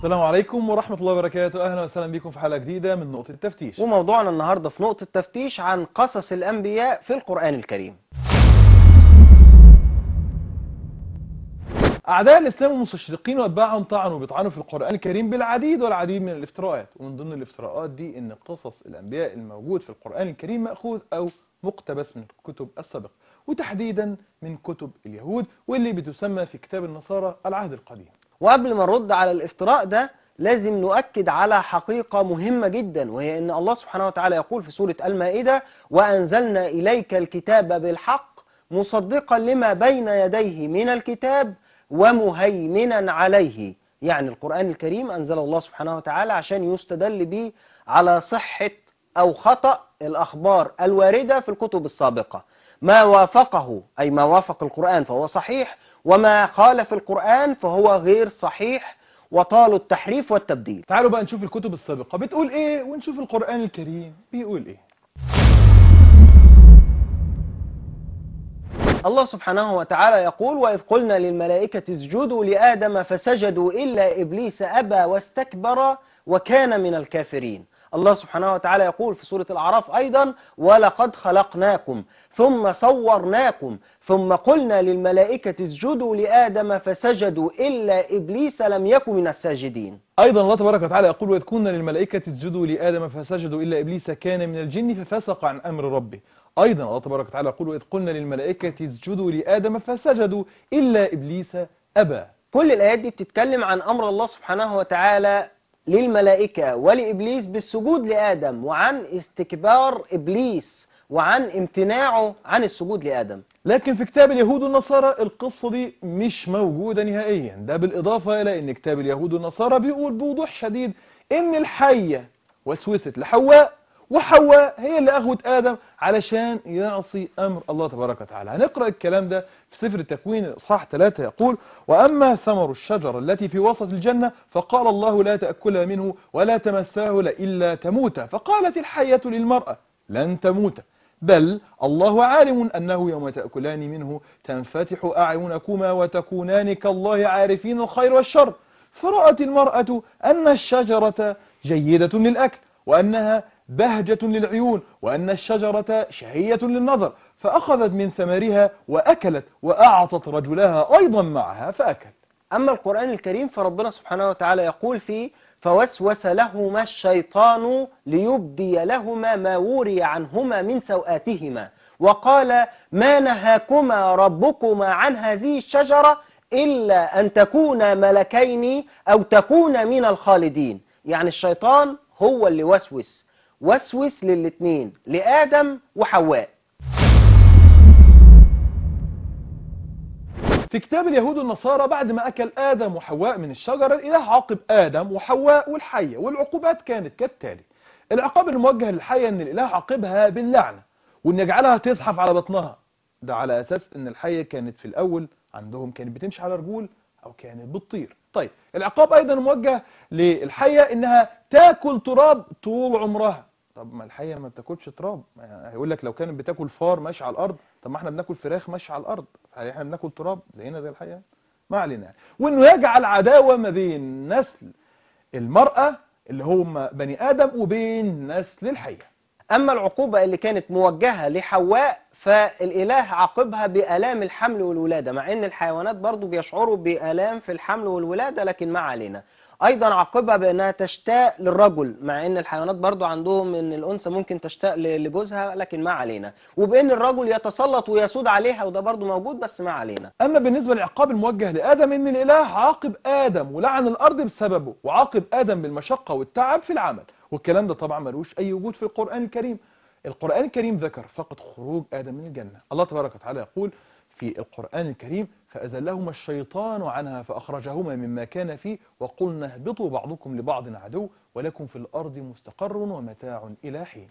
السلام عليكم ورحمة الله وبركاته أهلا وسهلا بكم في حلقة جديدة من نقطة التفتيش وموضوعنا النهاردة في نقطة تفتيش عن قصص الأنبياء في القرآن الكريم أعداء الإسلام والمستشرقين وأتباعهم طعنوا بيطعنوا في القرآن الكريم بالعديد والعديد من الافتراءات ومن ضمن الافتراءات دي إن قصص الأنبياء الموجود في القرآن الكريم مأخوذ أو مقتبس من الكتب السابقة وتحديدا من كتب اليهود واللي بتسمى في كتاب النصارى العهد القديم وقبل ما نرد على الافتراء ده لازم نؤكد على حقيقة مهمة جدا وهي أن الله سبحانه وتعالى يقول في سورة المائدة وأنزلنا إليك الكتاب بالحق مصدقا لما بين يديه من الكتاب ومهيمنا عليه يعني القرآن الكريم أنزل الله سبحانه وتعالى عشان يستدل به على صحة أو خطأ الأخبار الواردة في الكتب السابقة ما وافقه أي ما وافق القرآن فهو صحيح وما خالف القرآن فهو غير صحيح وطال التحريف والتبديل تعالوا بقى نشوف الكتب السابقة بتقول إيه ونشوف القرآن الكريم بيقول إيه الله سبحانه وتعالى يقول وإذ قلنا للملائكة اسجدوا لآدم فسجدوا إلا إبليس أبى واستكبر وكان من الكافرين الله سبحانه وتعالى يقول في سورة الأعراف أيضا ولقد خلقناكم ثم صورناكم ثم قلنا للملائكة اسجدوا لآدم فسجدوا إلا إبليس لم يكن من الساجدين أيضا الله تبارك وتعالى يقول وإذ كنا للملائكة اسجدوا لآدم فسجدوا إلا إبليس كان من الجن ففسق عن أمر ربه أيضا الله تبارك وتعالى يقول وإذ قلنا للملائكة اسجدوا لآدم فسجدوا إلا إبليس أبى كل الآيات دي بتتكلم عن أمر الله سبحانه وتعالى للملائكة ولإبليس بالسجود لآدم وعن استكبار إبليس وعن امتناعه عن السجود لآدم لكن في كتاب اليهود والنصارى القصة دي مش موجودة نهائيا ده بالإضافة إلى أن كتاب اليهود والنصارى بيقول بوضوح شديد إن الحية وسوست لحواء وحواء هي اللي أغوت آدم علشان يعصي أمر الله تبارك وتعالى هنقرأ الكلام ده في سفر التكوين الإصحاح 3 يقول وأما ثمر الشجرة التي في وسط الجنة فقال الله لا تأكلها منه ولا تمساه إلا تموت فقالت الحية للمرأة لن تموت بل الله عالم أنه يوم تأكلان منه تنفتح أعينكما وتكونان كالله عارفين الخير والشر فرأت المرأة أن الشجرة جيدة للأكل وأنها بهجة للعيون وأن الشجرة شهية للنظر فأخذت من ثمرها وأكلت وأعطت رجلها أيضا معها فأكل أما القرآن الكريم فربنا سبحانه وتعالى يقول فيه فوسوس لهما الشيطان ليبدي لهما ما وري عنهما من سوآتهما وقال ما نهاكما ربكما عن هذه الشجرة إلا أن تكونا ملكين أو تكونا من الخالدين يعني الشيطان هو اللي وسوس وسوس للاتنين لآدم وحواء في كتاب اليهود والنصارى بعد ما أكل آدم وحواء من الشجرة الإله عاقب آدم وحواء والحية والعقوبات كانت كالتالي العقاب الموجه للحية أن الإله عاقبها باللعنة وأن يجعلها تزحف على بطنها ده على أساس أن الحية كانت في الأول عندهم كانت بتمشي على رجول أو كانت بتطير طيب العقاب أيضا موجه للحية أنها تاكل تراب طول عمرها طب ما الحية ما بتاكلش تراب يعني هيقول لك لو كانت بتاكل فار ماشي على الأرض طب ما احنا بناكل فراخ ماشي على الأرض هل احنا بناكل تراب زينا زي الحية ما علينا وانه يجعل عداوة ما بين نسل المرأة اللي هم بني آدم وبين نسل الحية أما العقوبة اللي كانت موجهة لحواء فالإله عاقبها بآلام الحمل والولادة مع أن الحيوانات برضو بيشعروا بآلام في الحمل والولادة لكن ما علينا أيضا عاقبها بأنها تشتاق للرجل مع أن الحيوانات برضو عندهم أن الأنثى ممكن تشتاق لجوزها لكن ما علينا وبأن الرجل يتسلط ويسود عليها وده برضو موجود بس ما علينا أما بالنسبة للعقاب الموجه لآدم إن الإله عاقب آدم ولعن الأرض بسببه وعاقب آدم بالمشقة والتعب في العمل والكلام ده طبعا ملوش أي وجود في القرآن الكريم القرآن الكريم ذكر فقط خروج آدم من الجنة الله تبارك وتعالى يقول في القرآن الكريم فأزلهما الشيطان عنها فأخرجهما مما كان فيه وقلنا اهبطوا بعضكم لبعض عدو ولكم في الأرض مستقر ومتاع إلى حين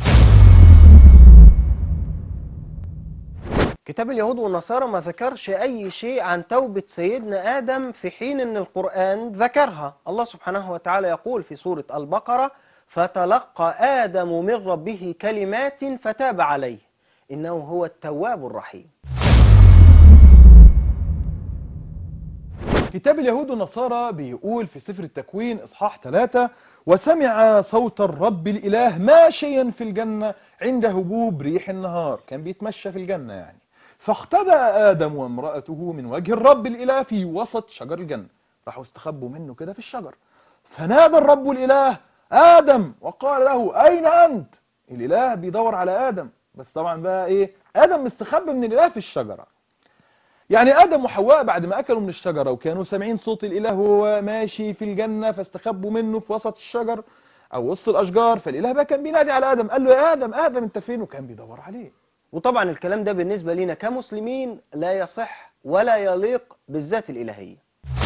كتاب اليهود والنصارى ما ذكرش أي شيء عن توبة سيدنا آدم في حين أن القرآن ذكرها الله سبحانه وتعالى يقول في سورة البقرة فتلقى آدم من ربه كلمات فتاب عليه إنه هو التواب الرحيم كتاب اليهود والنصارى بيقول في سفر التكوين إصحاح 3 وسمع صوت الرب الإله ماشيا في الجنة عند هبوب ريح النهار كان بيتمشى في الجنة يعني فاختبأ آدم وامرأته من وجه الرب الإله في وسط شجر الجنة راحوا استخبوا منه كده في الشجر فنادى الرب الإله آدم وقال له أين أنت الإله بيدور على آدم بس طبعا بقى إيه آدم مستخبي من الإله في الشجرة يعني آدم وحواء بعد ما أكلوا من الشجرة وكانوا سامعين صوت الإله وهو ماشي في الجنة فاستخبوا منه في وسط الشجر أو وسط الأشجار فالإله بقى كان بينادي على آدم قال له يا آدم آدم أنت فين وكان بيدور عليه وطبعا الكلام ده بالنسبة لنا كمسلمين لا يصح ولا يليق بالذات الإلهية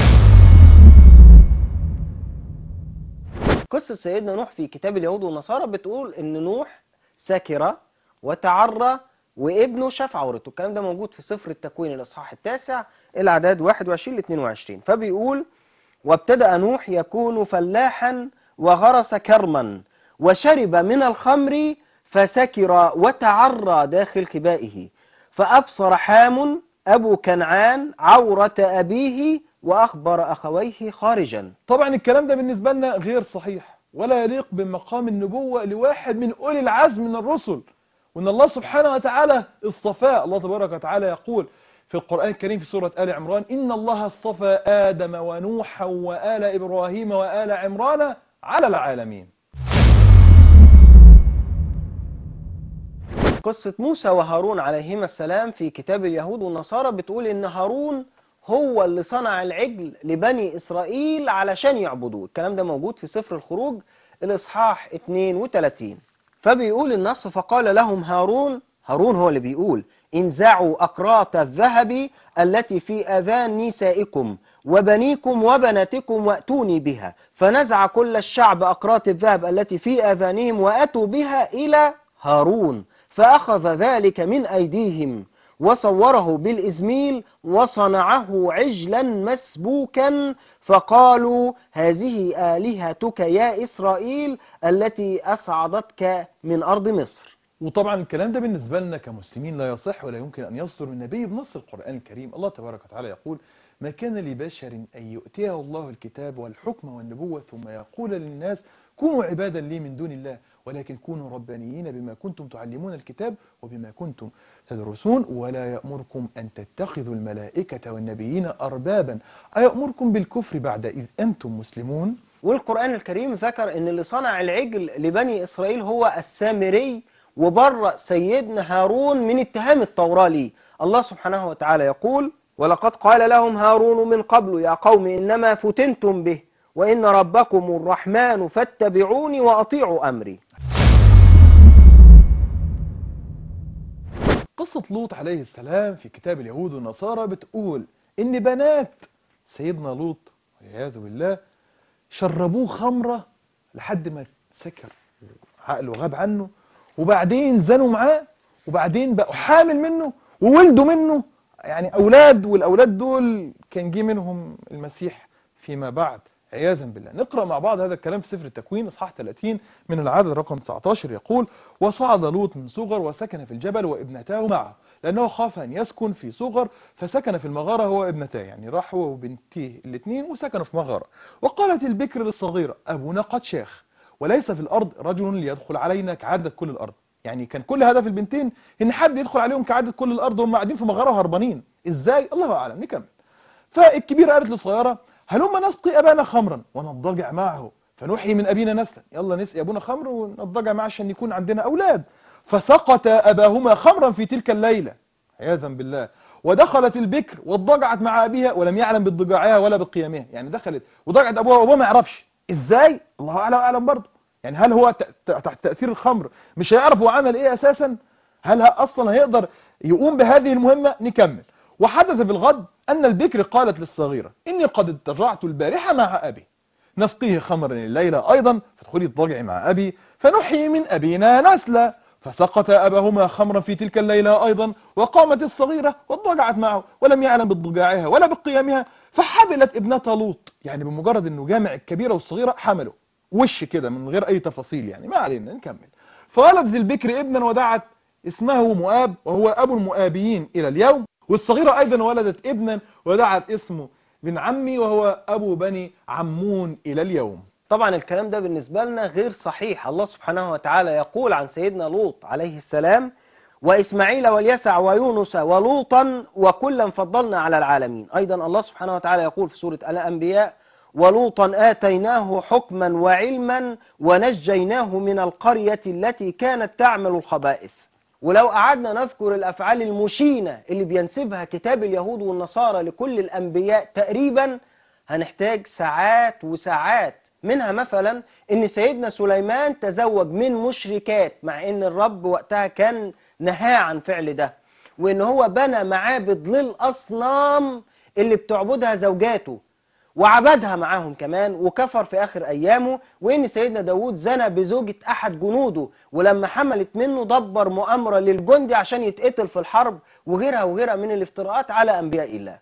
قصة سيدنا نوح في كتاب اليهود والنصارى بتقول ان نوح سكر وتعرى وابنه شاف عورته الكلام ده موجود في سفر التكوين الاصحاح التاسع الاعداد 21 ل 22 فبيقول وابتدأ نوح يكون فلاحا وغرس كرما وشرب من الخمر فسكر وتعرى داخل خبائه فأبصر حام أبو كنعان عورة أبيه وأخبر أخويه خارجا طبعا الكلام ده بالنسبة لنا غير صحيح ولا يليق بمقام النبوة لواحد من أولي العزم من الرسل وأن الله سبحانه وتعالى اصطفاه الله تبارك وتعالى يقول في القرآن الكريم في سورة آل عمران إن الله اصطفى آدم ونوحا وآل إبراهيم وآل عمران على العالمين قصة موسى وهارون عليهما السلام في كتاب اليهود والنصارى بتقول إن هارون هو اللي صنع العجل لبني إسرائيل علشان يعبدوه الكلام ده موجود في سفر الخروج الإصحاح 32 فبيقول النص فقال لهم هارون هارون هو اللي بيقول انزعوا أقراط الذهب التي في أذان نسائكم وبنيكم وبناتكم وأتوني بها فنزع كل الشعب أقراط الذهب التي في آذانهم وأتوا بها إلى هارون فأخذ ذلك من أيديهم وصوره بالإزميل وصنعه عجلا مسبوكا فقالوا هذه آلهتك يا إسرائيل التي أصعدتك من أرض مصر وطبعا الكلام ده بالنسبة لنا كمسلمين لا يصح ولا يمكن أن يصدر من نبي بنص القرآن الكريم الله تبارك وتعالى يقول ما كان لبشر أن يؤتيه الله الكتاب والحكم والنبوة ثم يقول للناس كونوا عبادا لي من دون الله ولكن كونوا ربانيين بما كنتم تعلمون الكتاب وبما كنتم تدرسون ولا يأمركم أن تتخذوا الملائكة والنبيين أربابا أيأمركم بالكفر بعد إذ أنتم مسلمون والقرآن الكريم ذكر ان اللي صنع العجل لبني إسرائيل هو السامري وبرأ سيدنا هارون من اتهام التوراة ليه الله سبحانه وتعالى يقول ولقد قال لهم هارون من قبل يا قوم إنما فتنتم به وإن ربكم الرحمن فاتبعوني وأطيعوا أمري قصة لوط عليه السلام في كتاب اليهود والنصارى بتقول إن بنات سيدنا لوط والعياذ بالله شربوه خمرة لحد ما سكر عقله غاب عنه وبعدين زنوا معاه وبعدين بقوا حامل منه وولدوا منه يعني أولاد والأولاد دول كان جه منهم المسيح فيما بعد عياذا بالله نقرأ مع بعض هذا الكلام في سفر التكوين اصحاح 30 من العدد رقم 19 يقول وصعد لوط من صغر وسكن في الجبل وابنتاه معه لأنه خاف أن يسكن في صغر فسكن في المغارة هو وابنتاه يعني راح هو وبنتيه الاثنين وسكنوا في مغارة وقالت البكر للصغيرة أبونا قد شاخ وليس في الأرض رجل ليدخل علينا كعادة كل الأرض يعني كان كل هدف البنتين ان حد يدخل عليهم كعادة كل الأرض وهم قاعدين في مغارة هربانين ازاي الله أعلم نكمل فالكبيرة قالت للصغيرة هلما نسقي أبانا خمرا ونضجع معه فنحيي من أبينا نسلا يلا نسقي أبونا خمر ونضجع معه عشان يكون عندنا أولاد فسقط أباهما خمرا في تلك الليلة عياذا بالله ودخلت البكر واضجعت مع أبيها ولم يعلم بضجاعها ولا بقيامها يعني دخلت وضجعت أبوها وأبوها ما يعرفش إزاي الله أعلم أعلم برضه يعني هل هو تحت تأثير الخمر مش هيعرف هو عمل إيه أساسا هل أصلا هيقدر يقوم بهذه المهمة نكمل وحدث في الغد أن البكر قالت للصغيرة إني قد اضطجعت البارحة مع أبي نسقيه خمرا الليلة أيضا فادخلي اضطجعي مع أبي فنحيي من أبينا نسلا فسقط أباهما خمرا في تلك الليلة أيضا وقامت الصغيرة واضطجعت معه ولم يعلم بضجاعها ولا بقيامها فحملت ابنة لوط يعني بمجرد أنه جامع الكبيرة والصغيرة حمله وش كده من غير أي تفاصيل يعني ما علينا نكمل فولدت البكر ابنا ودعت اسمه مؤاب وهو أبو المؤابيين إلى اليوم والصغيرة أيضا ولدت ابنا ودعت اسمه بن عمي وهو أبو بني عمون إلى اليوم طبعا الكلام ده بالنسبة لنا غير صحيح الله سبحانه وتعالى يقول عن سيدنا لوط عليه السلام وإسماعيل واليسع ويونس ولوطا وكلا فضلنا على العالمين أيضا الله سبحانه وتعالى يقول في سورة الأنبياء ولوطا آتيناه حكما وعلما ونجيناه من القرية التي كانت تعمل الخبائث ولو قعدنا نذكر الأفعال المشينة اللي بينسبها كتاب اليهود والنصارى لكل الأنبياء تقريبا هنحتاج ساعات وساعات منها مثلا ان سيدنا سليمان تزوج من مشركات مع ان الرب وقتها كان نهاه عن فعل ده وان هو بنى معابد للاصنام اللي بتعبدها زوجاته وعبدها معاهم كمان وكفر في اخر ايامه وان سيدنا داود زنى بزوجة احد جنوده ولما حملت منه دبر مؤامرة للجندي عشان يتقتل في الحرب وغيرها وغيرها من الافتراءات على انبياء الله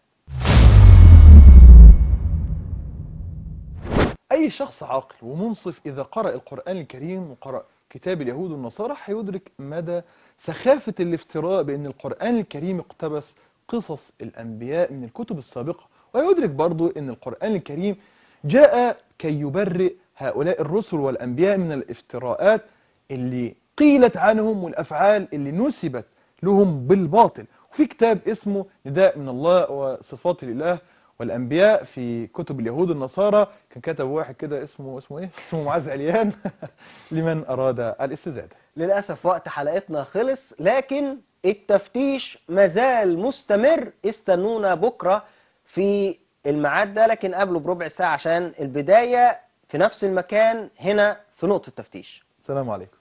أي شخص عاقل ومنصف إذا قرأ القرآن الكريم وقرأ كتاب اليهود والنصارى هيدرك مدى سخافة الافتراء بأن القرآن الكريم اقتبس قصص الأنبياء من الكتب السابقة ويدرك برضو أن القرآن الكريم جاء كي يبرئ هؤلاء الرسل والأنبياء من الافتراءات اللي قيلت عنهم والأفعال اللي نسبت لهم بالباطل وفي كتاب اسمه نداء من الله وصفات الإله والأنبياء في كتب اليهود النصارى كان كتب واحد كده اسمه اسمه ايه اسمه معاذ عليان لمن أراد الاستزادة للأسف وقت حلقتنا خلص لكن التفتيش مازال مستمر استنونا بكرة في الميعاد ده لكن قبله بربع ساعة عشان البداية في نفس المكان هنا في نقطة تفتيش السلام عليكم